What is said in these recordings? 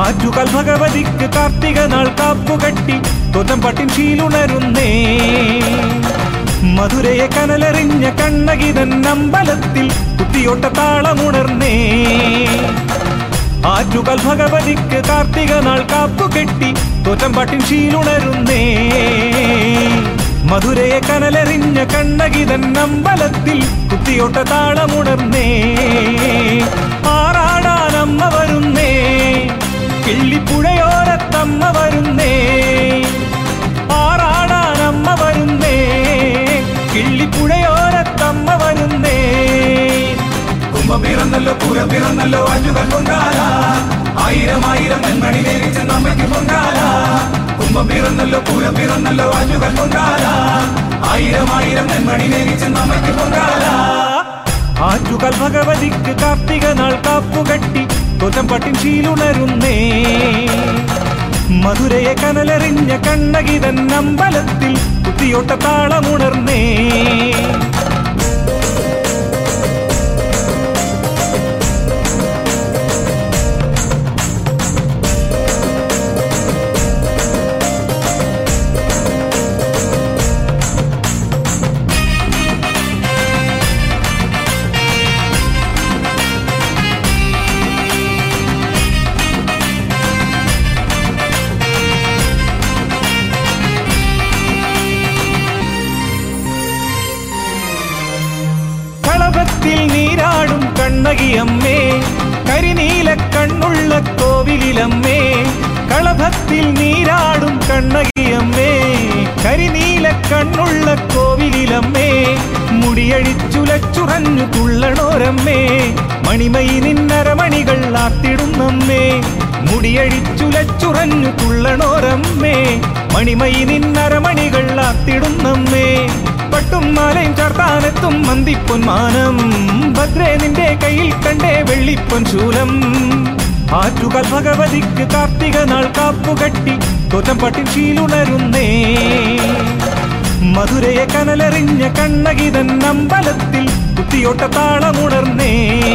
ആറ്റുകാൽ ഭഗവതിക്ക് കാർത്തിക നാൾ കാപ്പുകട്ടി തോറ്റംപാട്ടിൻ ശീലുണരുന്നേ മധുരയെ കനലെറിഞ്ഞ കണ്ണകിതൻ അമ്പലത്തിൽ കുത്തിയോട്ട താളമുണർന്നേ ആറ്റുകാൽ ഭഗവതിക്ക് കാർത്തിക നാൾ കാപ്പുകെട്ടി തോറ്റംപാട്ടിൻ ശീലുണരുന്നേ മധുരയെ കനലെറിഞ്ഞ കണ്ണകിതൻ അമ്പലത്തിൽ കുത്തിയോട്ട താളമുണർന്നേ ആറാടാനമ്മ വരുന്നേ കിള്ളിപ്പുഴയോരത്തമ്മ വരുന്നേ ആറാടാനമ്മ വരുന്നേ കിള്ളിപ്പുഴയോരത്തമ്മ വരുന്നേ കുംഭം പിറന്നല്ലോ പൂര പിറന്നല്ലോ അഞ്ചുകൾ പൊങ്കാല ആയിരം ആയിരം നെന്മണി നേരിച്ച് നമ്മയ്ക്ക് പൊങ്കാല കുംഭം പിറന്നല്ലോ പൂര പിറന്നല്ലോ അഞ്ചുകൾ പൊങ്കാല ആയിരം ആയിരം നെന്മണി നേരിച്ച് നമ്മയ്ക്ക് പൊങ്കാല ആറ്റുകാൽ ഭഗവതിക്ക് കാർത്തിക നാൾ കാപ്പുകട്ടി തോറ്റംപാട്ടിൻ ശീലുണരുന്നേ മധുരയെ കനലെറിഞ്ഞ കണ്ണകിതൻ അമ്പലത്തിൽ കുത്തിയോട്ട താളമുണർന്നേ കളഭത്തിൽ നീരാടും കണ്ണകിയമ്മേ കരിനീല കണ്ണുള്ള കോവിലിലമ്മേ കളഭത്തിൽ നീരാടും കണ്ണകിയമ്മേ കരിനീല കണ്ണുള്ള കോവിലിലമ്മേ മുടിയഴിച്ചുലച്ചുറഞ്ഞു തുള്ളണോരമ്മേ മണിമയി നിന്നരമണികൾ ആത്തിടുന്നമ്മേ മുടിയഴിച്ചുലച്ചുറഞ്ഞു തുള്ളണോരമ്മേ മണിമയി നിന്നരമണികൾ ആത്തിടുന്നമ്മേ പട്ടും മാലയും ചാർത്താനെത്തും മന്തിപ്പൊന്മാനം ഭദ്രേ നിന്റെ കയ്യിൽ കണ്ടേ വെള്ളിപ്പൊൻ ശൂലം ആറ്റുകാൽ ഭഗവതിക്ക് കാർത്തിക നാൾ കാപ്പുകട്ടി തോറ്റംപാട്ടിൻ ശീലുണരുന്നേ മധുരയെ കനലെറിഞ്ഞ കണ്ണകിതൻ അമ്പലത്തിൽ കുത്തിയോട്ട താളമുണർന്നേ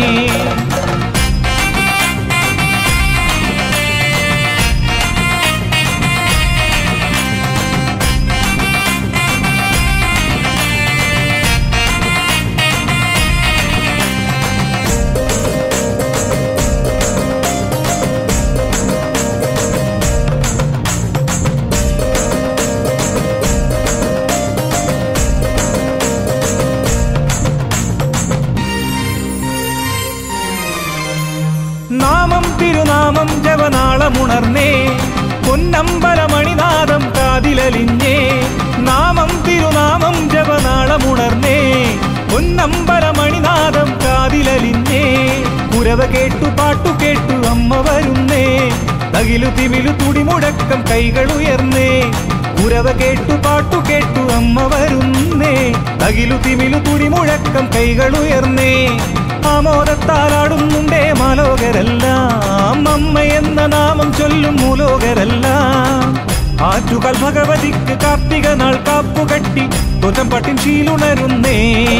നാമം തിരുനാമം ജവനാളമുണർന്നേ പൊന്നമ്പലമണിനാദം കാതിലലിഞ്ഞേ നാമം തിരുനാമം ജവനാളമുണർന്നേ പൊന്നമ്പലമണിനാദം കാതിലലിഞ്ഞേ കുരവ കേട്ടു പാട്ടു കേട്ടു അമ്മ വരുന്നേ തകിലു തിമിലു തുടിമുടക്കം കൈകൾ ഉയർന്നേ കുരവ കേട്ടു പാട്ടു കേട്ടു അമ്മ വരുന്നേ തകിലു തിമിലു തുടിമുഴക്കം കൈകൾ ഉയർന്നേ ആമോദത്താലാടുന്നുണ്ടേ മാലോകരെല്ലാം അമ്മ എന്ന നാമം ചൊല്ലും മൂലോകരെല്ലാം ആറ്റുകാൽ ഭഗവതിക്ക് കാർത്തിക നാൾ കാപ്പുകട്ടി തോറ്റംപാട്ടിൻ ശീലുണരുന്നേ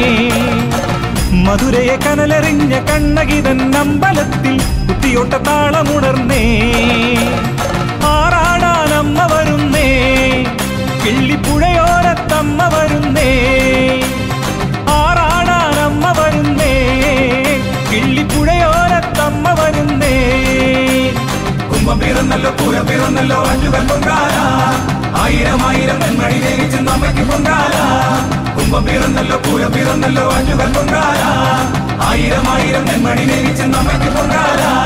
മധുരയെ കനലെറിഞ്ഞ കണ്ണകിതൻ അമ്പലത്തിൽ കുത്തിയോട്ട താളമുണർന്നേ ആറാടാനമ്മ വരുന്നേ കിള്ളിപ്പുഴയോരത്തമ്മ വരുന്നേ ആറാടാനമ്മ വരുന്നേ കിള്ളിപ്പുഴയോരത്തമ്മ വരുന്നേ കുംഭം പിറന്നല്ലോ പൂര പിറന്നല്ലോ അഞ്ചുകൾ പൊങ്കാല ആയിരം ആയിരം നെന്മണി നേരിച്ച് നമ്മയ്ക്ക് പൊങ്കാല കുംഭം പിറന്നല്ലോ പൂര പിറന്നല്ലോ അഞ്ചുകൾ പൊങ്കാല ആയിരം ആയിരം നെന്മണി നേരിച്ച് നമ്മയ്ക്ക് പൊങ്കാല